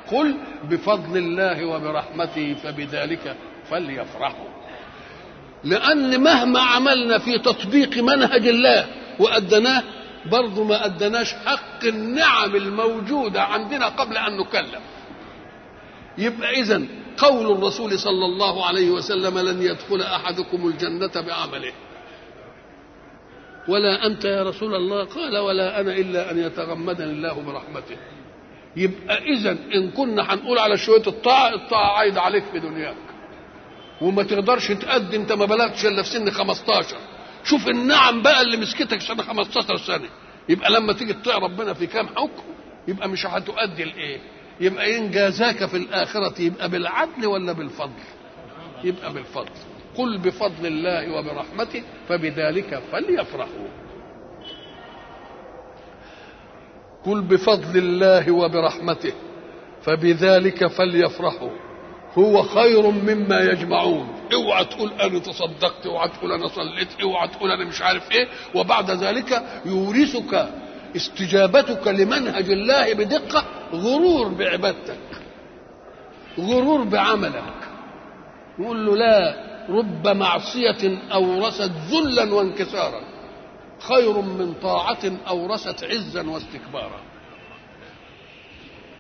قل بفضل الله وبرحمته فبذلك فليفرحوا لأن مهما عملنا في تطبيق منهج الله وأدناه برضه ما أدناش حق النعم الموجودة عندنا قبل أن نكلم يبقى إذا قول الرسول صلى الله عليه وسلم لن يدخل أحدكم الجنة بعمله ولا أنت يا رسول الله قال ولا أنا إلا أن يتغمدني الله برحمته يبقى إذا إن كنا هنقول على شوية الطاعة الطاعة عايدة عليك في دنياك وما تقدرش تأدي أنت ما بلغتش إلا في سن 15 شوف النعم بقى اللي مسكتك سنة 15 سنة يبقى لما تيجي تطيع ربنا في كام حكم يبقى مش هتؤدي الإيه يبقى إن جازاك في الآخرة يبقى بالعدل ولا بالفضل يبقى بالفضل قل بفضل الله وبرحمته فبذلك فليفرحوا قل بفضل الله وبرحمته فبذلك فليفرحوا هو خير مما يجمعون اوعى تقول انا تصدقت اوعى تقول انا صليت اوعى تقول انا مش عارف ايه وبعد ذلك يورثك استجابتك لمنهج الله بدقه غرور بعبادتك غرور بعملك يقول له لا رب معصية أورثت ذلا وانكسارا خير من طاعة أورثت عزا واستكبارا